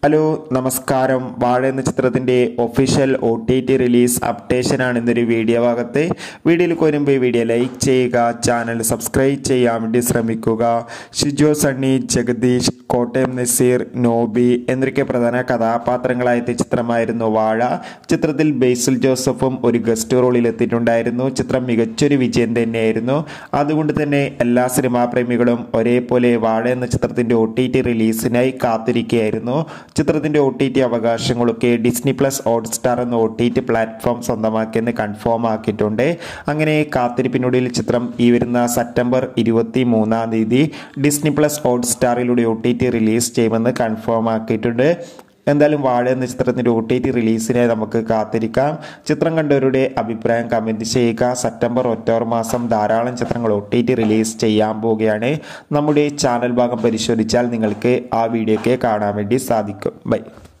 hello നമസ്കാരം വാഴ എന്ന ചിത്രത്തിൻ്റെ official O T T release അപ്ഡേഷനാണ് ഇന്നൊരു വീഡിയോ ഭാഗത്ത് വീഡിയോയിൽ വരുമ്പോൾ ഈ വീഡിയോ ലൈക്ക് ചെയ്യുക ചാനൽ സബ്സ്ക്രൈബ് ചെയ്യാൻ വേണ്ടി ശ്രമിക്കുക ഷിജോ സണ്ണി ജഗദീഷ് കോട്ടയം നസീർ നോബി എന്നൊക്കെ പ്രധാന കഥാപാത്രങ്ങളായ ചിത്രമായിരുന്നു വാഴ ചിത്രത്തിൽ ബേസിൽ ജോസഫും ഒരു ഗസ്റ്റ് റോളിൽ എത്തിയിട്ടുണ്ടായിരുന്നു ചിത്രം മികച്ചൊരു വിജയം തന്നെയായിരുന്നു അതുകൊണ്ട് തന്നെ എല്ലാ സിനിമാ പ്രേമികളും ഒരേപോലെ വാഴ എന്ന ചിത്രത്തിൻ്റെ ഒ ടി ടി റിലീസിനായി കാത്തിരിക്കുകയായിരുന്നു ചിത്രത്തിന്റെ ഒ ടി ടി അവകാശങ്ങളൊക്കെ ഡിസ്നി പ്ലസ് ഹോട്ട്സ്റ്റാർ എന്ന ഒ ടി ടി പ്ലാറ്റ്ഫോം സ്വന്തമാക്കിയെന്ന് കൺഫേം ആക്കിയിട്ടുണ്ട് അങ്ങനെ കാത്തിരിപ്പിനൊടുവിൽ ചിത്രം ഈ വരുന്ന സെപ്റ്റംബർ ഇരുപത്തി മൂന്നാം തീയതി ഡിസ്നി പ്ലസ് ഹോട്ട്സ്റ്റാറിലൂടെ ഒ ടി ടി റിലീസ് ചെയ്യുമെന്ന് കൺഫേം ആക്കിയിട്ടുണ്ട് എന്തായാലും വാഴ എന്ന ചിത്രത്തിൻ്റെ ഒ ടി ടി റിലീസിനെ നമുക്ക് കാത്തിരിക്കാം ചിത്രം കണ്ടവരുടെ അഭിപ്രായം കമൻറ്റ് ചെയ്യുക സെപ്റ്റംബർ ഒക്ടോബർ മാസം ധാരാളം ചിത്രങ്ങൾ ഒ ടി ടി റിലീസ് ചെയ്യാൻ പോവുകയാണ് നമ്മുടെ ചാനൽ ഭാഗം പരിശോധിച്ചാൽ നിങ്ങൾക്ക് ആ വീഡിയോക്കെ കാണാൻ വേണ്ടി സാധിക്കും ബൈ